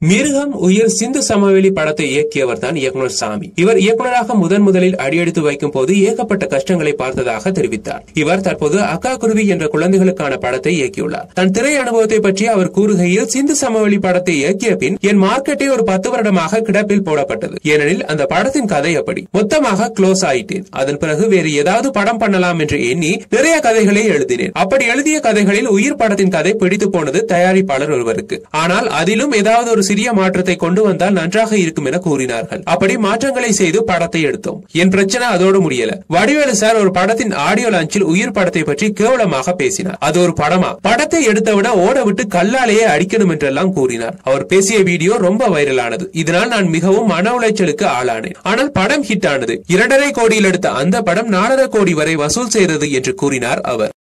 மிருகம் உயிர் சிந்து சமவெளி படத்தை இயக்கியவர் தான் இயக்குனர் சாமி இவர் இயக்குனராக முதன் முதலில் அடியெடுத்து வைக்கும் போது ஏகப்பட்ட கஷ்டங்களை பார்த்ததாக தெரிவித்தார் இவர் தற்போது அக்கா குருவி என்ற குழந்தைகளுக்கான படத்தை இயக்கியுள்ளார் தன் திரை அனுபவத்தை பற்றி அவர் கூறுகையில் சிந்து சமவெளி படத்தை இயக்கிய பின் என் மார்க்கெட்டே ஒரு பத்து வருடமாக கிடப்பில் போடப்பட்டது ஏனெனில் அந்த படத்தின் கதை அப்படி மொத்தமாக க்ளோஸ் ஆயிட்டேன் அதன் பிறகு வேறு ஏதாவது படம் பண்ணலாம் என்று எண்ணி நிறைய கதைகளை எழுதினேன் அப்படி எழுதிய கதைகளில் உயிர் படத்தின் கதை பிடித்து போனது தயாரிப்பாளர் ஒருவருக்கு ஆனால் அதிலும் ஏதாவது ஒரு சிறிய மாற்றத்தை கொண்டு வந்தால் நன்றாக இருக்கும் என கூறினார்கள் அப்படி மாற்றங்களை செய்து படத்தை எடுத்தோம் என் பிரச்சனை அதோடு முடியல வடிவேலு சார் ஒரு படத்தின் ஆடியோ லான்ச்சில் உயிர் படத்தை பற்றி கேவலமாக பேசினார் அது ஒரு படமா படத்தை எடுத்தவுடன் ஓட விட்டு கல்லாலேயே அடிக்கணும் என்றெல்லாம் கூறினார் அவர் பேசிய வீடியோ ரொம்ப வைரலானது இதனால் நான் மிகவும் மன உளைச்சலுக்கு ஆளானேன் ஆனால் படம் ஹிட் ஆனது இரண்டரை கோடியில் எடுத்த அந்த படம் நாலரை கோடி வரை வசூல் செய்தது என்று கூறினார் அவர்